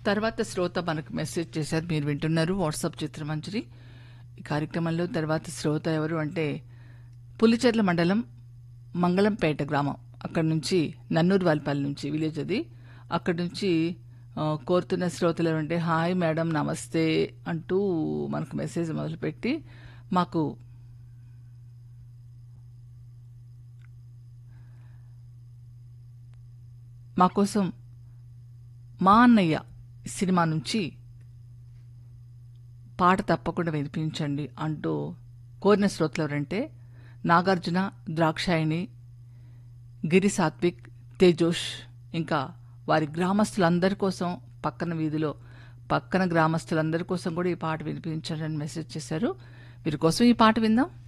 తర్వాత శ్రోత మనకు మెసేజ్ చేశారు మీరు వింటున్నారు వాట్సాప్ చిత్రమంజరి ఈ కార్యక్రమంలో తర్వాత శ్రోత ఎవరు అంటే పులిచెర్ల మండలం మంగళంపేట గ్రామం అక్కడ నుంచి నన్నూరు వాల్పల్లి నుంచి విలేజ్ అది అక్కడ నుంచి ఆ, కోరుతున్న శ్రోతలు ఎవరంటే హాయ్ మేడం నమస్తే అంటూ మనకు మెసేజ్ మొదలుపెట్టి మాకు మా కోసం మా అన్నయ్య సినిమా నుంచి పాట తప్పకుండా వినిపించండి అంటూ కోరిన శ్రోతలు ఎవరంటే నాగార్జున ద్రాక్షాయిణి గిరి సాత్విక్ తేజోష్ ఇంకా వారి గ్రామస్తులందరి కోసం పక్కన వీధిలో పక్కన గ్రామస్తులందరి కోసం కూడా ఈ పాట వినిపించండి అని మెసేజ్ చేశారు వీరి కోసం ఈ పాట విందాం